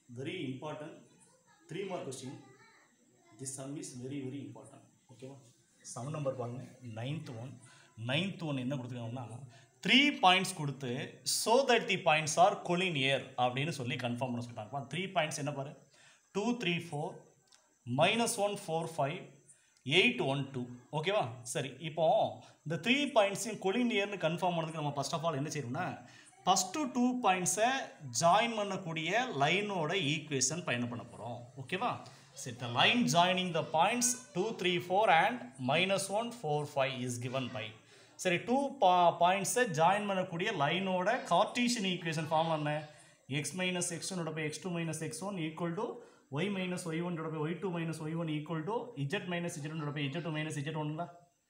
very important three mark question this sum is very very important ஓகேவா sum number பாருங்க ninth one ninth one என்ன கொடுத்துருக்காங்கன்னா three points கொடுத்து so that the points are collinear அப்படின்னு சொல்லி confirm பண்ண சொல்லிட்டாங்க த்ரீ பாயிண்ட்ஸ் என்ன பாரு two three four minus one four five eight one two ஓகேவா சரி இப்போ இந்த த்ரீ பாயிண்ட்ஸையும் கொலினியர்னு கன்ஃபார்ம் பண்ணதுக்கு நம்ம ஃபர்ஸ்ட் ஆஃப் ஆல் என்ன செய்யணும்னா ஃபஸ்ட்டு டூ பாயிண்ட்ஸை ஜாயின் பண்ணக்கூடிய லைனோட ஈக்குவேஷன் பயணம் பண்ண போகிறோம் ஓகேவா சரி the line joining the points two three four and minus one four five is given by சரி டூ பா பாயிண்ட்ஸை ஜாயின் பண்ணக்கூடிய லைனோட கார்டீஷியன் ஈக்குவேஷன் ஃபார்ம் என்ன x minus x one by x two minus x one equal to y minus y one by y two minus y one equal to z minus z one by z two minus z ஒன்ல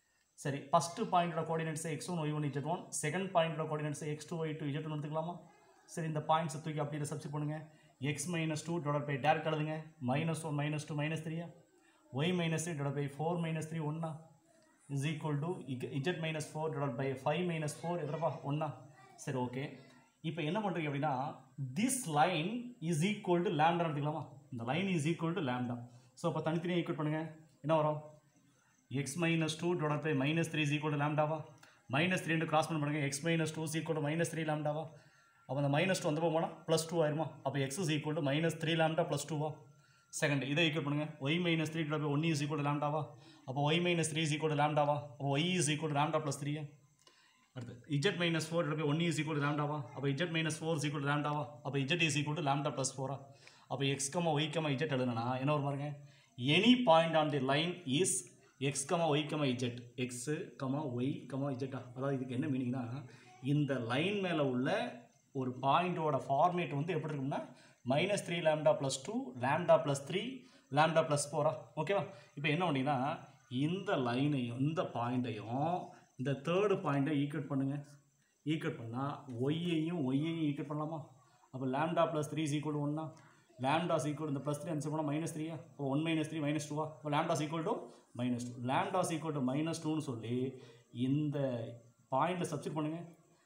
சரி first பாயிண்டோட coordinates X one y one z one second பாயிண்டோட coordinates x two y two z one எடுத்துக்கலாமா சரி இந்த பாயிண்ட்ஸை தூக்கி அப்படியே சப்ஸ்டிட் பண்ணுங்க x minus two divide by direct எழுதுங்க minus one minus two minus த்ரீயா y minus three divide by four minus three ஒன்னா is equal to z minus four divide by five minus four எதிரப்பா ஒன்னா சரி okay இப்போ என்ன பண்ணுறீங்க அப்படின்னா this line is equal to lambda எடுத்துக்கலாமா இந்த line is equal to lambda so அப்போ தனித்தனியாக ஈக்குவல் பண்ணுங்கள் என்ன வரும் x minus two divide by minus three is equal to லேம்டாவா மைனஸ் த்ரீ கிராஸ் பண்ண பண்ணுங்க x minus two equal to minus three லேம்டாவா அப்போ அந்த மைனஸ் டூ வந்து போனால் ப்ளஸ் டூ ஆயிருமா அப்போ x is equal to minus three lambda plus டூவா செகண்ட் இதை ஈக்குவல் பண்ணுங்க y minus three divide by one is equal to லேம்டாவா அப்போ y minus three is equal to லேம்டாவா அப்போ y is equal to lambda plus த்ரீயா அடுத்து z minus four divide by one is equal to லேம்டாவா அப்போ z minus four is equal to லேம்டாவா அப்போ z is equal to lambda plus ஃபோரா அப்போ x comma y comma z எழுதுனா என்ன வரும் பாருங்க any point on the line is x comma y comma z x comma y comma இஜெட்டா அதாவது இதுக்கு என்ன மீனிங்னா இந்த லைன் மேலே உள்ள ஒரு பாயிண்டோட ஃபார்மேட் வந்து எப்படி இருக்கும்னா minus three lambda plus two lambda plus three lambda plus ஃபோரா ஓகேவா இப்போ என்ன பண்ணீங்கன்னா இந்த லைனையும் இந்த பாயிண்ட்டையும் இந்த தேர்டு பாயிண்ட்டை ஈக்குவேட் பண்ணுங்கள் ஈக்குவேட் பண்ணால் ஒய்யையும் ஒய்யையும் ஈக்குவேட் பண்ணலாமா அப்போ lambda plus three is equal ஒன்னா லேம்டாஸ் ஈக்குவல் இந்த ப்ளஸ் த்ரீ அன்சர் பண்ணால் மைனஸ் த்ரீயா இப்போ ஒன் மைனஸ் த்ரீ மைனஸ் டூவா இப்போ lambda's equal to minus two lambda's equal to minus டூன்னு சொல்லி இந்த பாயிண்ட்டில் சப்ஸ்டிட் பண்ணுங்கள்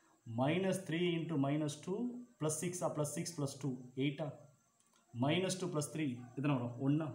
minus three into minus two plus சிக்ஸா ப்ளஸ் சிக்ஸ் ப்ளஸ் டூ எயிட்டா மைனஸ் டூ ப்ளஸ் த்ரீ எத்தனை வரும் ஒன்றா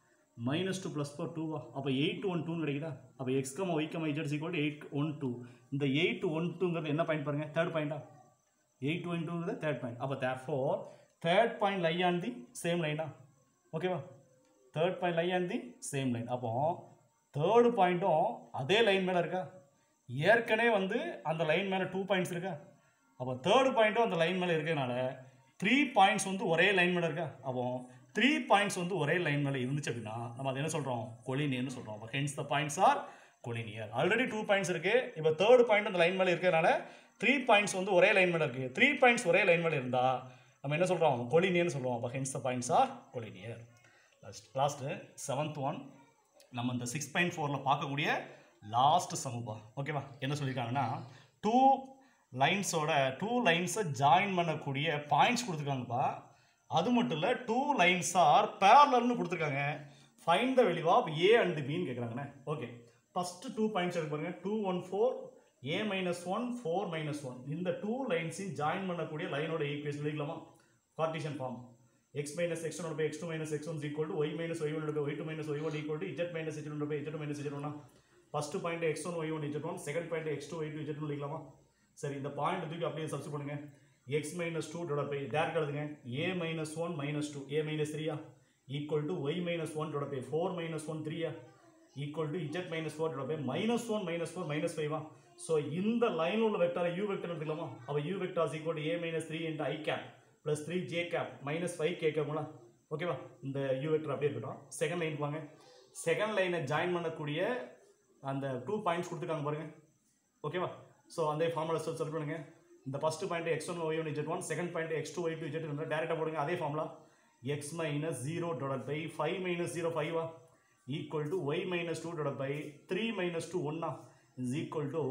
மைனஸ் டூ ப்ளஸ் ஃபோர் டூவா அப்போ எயிட் ஒன் டூன்னு கிடைக்குதா அப்போ x comma y comma z equal eight one two இந்த எயிட் ஒன் டூங்கிறது என்ன பாயிண்ட் பாருங்கள் தேர்ட் பாயிண்டா எயிட் ஒன் டூங்கிறது தேர்ட் பாயிண்ட் அப்போ there four third point lie on the same லைனா ஓகேவா third point lie on the same line அப்போ தேர்டு பாயிண்ட்டும் அதே லைன் மேலே இருக்கா ஏற்கனவே வந்து அந்த லைன் மேலே டூ பாயிண்ட்ஸ் இருக்கா அப்போ தேர்டு பாயிண்ட்டும் அந்த லைன் மேலே இருக்கிறதுனால த்ரீ பாயிண்ட்ஸ் வந்து ஒரே லைன் மேலே இருக்கா அப்போ த்ரீ பாயிண்ட்ஸ் வந்து ஒரே லைன் மேலே இருந்துச்சு அப்படின்னா நம்ம அதை என்ன சொல்கிறோம் கொலினியர்னு சொல்கிறோம் அப்போ hence the points are collinear already two points இருக்குது இப்போ தேர்டு பாயிண்ட் அந்த லைன் மேலே இருக்கிறதுனால த்ரீ பாயிண்ட்ஸ் வந்து ஒரே லைன் மேலே இருக்குது த்ரீ பாயிண்ட்ஸ் ஒரே லைன் மேலே இருந்தால் நம்ம என்ன சொல்கிறோம் கொலினியர்னு சொல்லுவோம் அப்போ hence the points are collinear last last seventh one நம்ம இந்த சிக்ஸ் பாயிண்ட் ஃபோரில் பார்க்கக்கூடிய லாஸ்ட் சமூபா ஓகேவா என்ன சொல்லியிருக்காங்கன்னா டூ லைன்ஸோட டூ லைன்ஸை ஜாயின் பண்ணக்கூடிய பாயிண்ட்ஸ் கொடுத்துருக்காங்கப்பா அது மட்டும் இல்லை டூ லைன்ஸ் ஆர் பேரலர்னு கொடுத்துருக்காங்க fine the value of a and பின்னு கேட்குறாங்கண்ணே ஓகே ஃபஸ்ட்டு டூ பாயிண்ட்ஸ் எடுக்க பாருங்க two one four a minus one four minus one இந்த டூ லைன்ஸையும் ஜாயின் பண்ணக்கூடிய லைனோட ஈக்குவேஷன் எழுதிக்கலாமா Cartesian form x minus x one by x two minus x one equal to y minus y one by y two minus y one equal to z minus z one by z minus z ஒன்னா first point x one y one z one second point x two y two z one எழுதிக்கலாமா சரி இந்த point தூக்கி அப்படியே substitute பண்ணுங்க x minus two divide by direct எழுதுங்க a minus one minus two a minus த்ரீயா equal to y minus one divide by four minus one த்ரீயா equal to z minus four divide by minus one minus four minus ஃபைவா so இந்த line உள்ள வெக்டாரை u vector எடுத்துக்கலாமா அப்போ u vector equal to a minus three into i cap plus three j cap minus five k கேப்ங்களா ஓகேவா இந்த யூ வெக்டர் அப்படியே இருக்கட்டும் செகண்ட் லைன் வாங்க செகண்ட் லைனை ஜாயின் பண்ணக்கூடிய அந்த டூ பாயிண்ட்ஸ் கொடுத்துருக்காங்க பாருங்க ஓகேவா ஸோ அந்த ஃபார்முலா செல் பண்ணுங்க இந்த first point x one y one z one second point x two y two z டேரெக்டாக போடுங்க அதே ஃபார்முலா எக்ஸ் மைனஸ் ஜீரோ டொடட் பை ஃபைவ் மைனஸ் ஜீரோ ஃபைவா equal to y minus two டொடட் பை த்ரீ மைனஸ் டூ ஒன்னா is equal to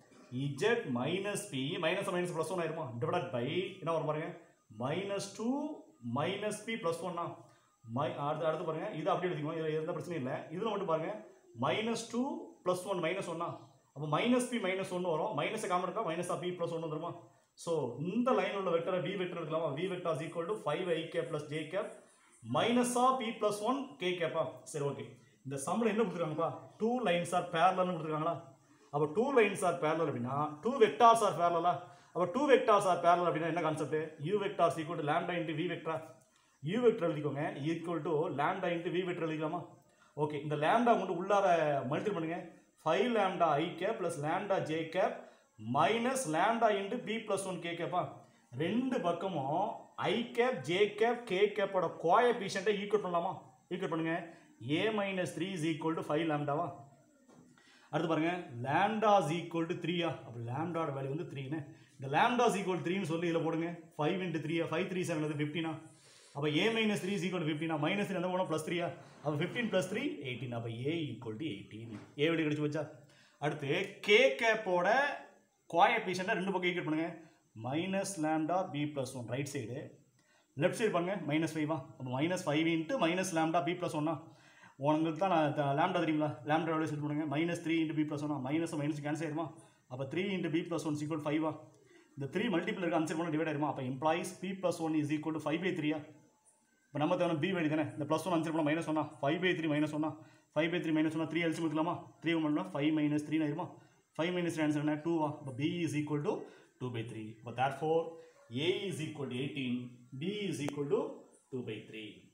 z minus b minus minus plus one ஆயிருமா divide by என்ன வரும் பாருங்க minus two minus b plus ஒன்னா மை அடுத்து அடுத்து பாருங்க இது அப்படியே எடுத்துக்கோங்க இதில் எந்த பிரச்சனையும் இல்லை இதில் மட்டும் பாருங்க minus two plus one minus ஒன்னா அப்போ மைனஸ் பி மைனஸ் ஒன்று வரும் மைனஸ் காமன் இருக்கா மைனஸ் ஆஃப் பி ப்ளஸ் ஒன்று வந்துருமா ஸோ இந்த லைன் உள்ள வெக்டரை வி வெக்டர் எடுக்கலாமா v vector is equal to five i k plus j cap minus of b plus one k கேப்பா சரி ஓகே இந்த சம்மில் என்ன கொடுத்துருக்காங்கப்பா டூ லைன்ஸ் ஆர் பேரலன்னு கொடுத்துருக்காங்களா அப்போ டூ லைன்ஸ் ஆர் பேரலல் அப்படின்னா டூ வெக்டார்ஸ் ஆர் பேரலா அப்போ டூ வெக்டார்ஸ் ஆர் பேரலல் அப்படின்னா என்ன concept u vectors equal to lambda into v vector u vector எழுதிக்கோங்க equal to lambda into v vector எழுதிக்கலாமா ஓகே இந்த லேண்டா கொண்டு உள்ளார மல்டி பண்ணுங்க five lambda i cap plus lambda j cap minus lambda into B plus one k கேப்பா ரெண்டு பக்கமும் i cap j cap k கேப்போட கோயபிஷியண்ட்டை ஈக்குவல் பண்ணலாமா ஈக்குவல் பண்ணுங்க a minus three is equal to five லேம்டாவா அடுத்து பாருங்க லேம்டா இஸ் ஈக்குவல் டு த்ரீயா அப்போ லேம்டாவோட வேல்யூ வந்து த்ரீன்னு இந்த லேம்டா இஸ் ஈக்குவல் த்ரீன்னு சொல்லி இதில் போடுங்க ஃபைவ் இன்ட்டு த்ரீயா ஃபைவ் த்ரீ செவன் அது ஃபிஃப்டினா அப்போ a minus three is equal ஃபிஃப்டினா மைனஸ் த்ரீ அந்த போனால் ப்ளஸ் த்ரீயா அப்போ ஃபிஃப்டீன் ப்ளஸ் த்ரீ எயிட்டீன் அப்போ a equal to eighteen a வெளியே கிடைச்சி வச்சா அடுத்து கே கேப்போட கோயபிஷனை ரெண்டு பக்கம் ஈக்குவல் பண்ணுங்க minus lambda b plus one right side left side பாருங்க மைனஸ் ஃபைவா அப்போ minus five into minus lambda b plus ஒன்னா உங்களுக்கு தான் நான் லேம்டா தெரியுங்களா லேம்டா எவ்வளோ செட் பண்ணுங்க minus three into B plus ஒன்னா மைனஸ் மைனஸ் கேன்சல் ஆயிருமா அப்போ three into B plus one equal ஃபைவா இந்த த்ரீ மல்டிபிள் இருக்க ஆன்சர் பண்ண டிவைட் ஆயிருமா அப்போ implies B plus one is equal to five by த்ரீயா இப்போ நம்ம தேவை பி வேடி தானே இந்த ப்ளஸ் ஒன் ஆன்சர் பண்ண மைனஸ் ஒன்னா ஃபைவ் பை த்ரீ மைனஸ் ஒன்னா ஃபைவ் பை த்ரீ மைனஸ் ஒன்னா த்ரீ எல்சி கொடுக்கலாமா three one five minus three ஆயிருமா ஃபைவ் மைனஸ் த்ரீ ஆன்சர் என்ன டூவா இப்போ B is equal to two by three இப்போ therefore A is equal to eighteen B is equal to two by three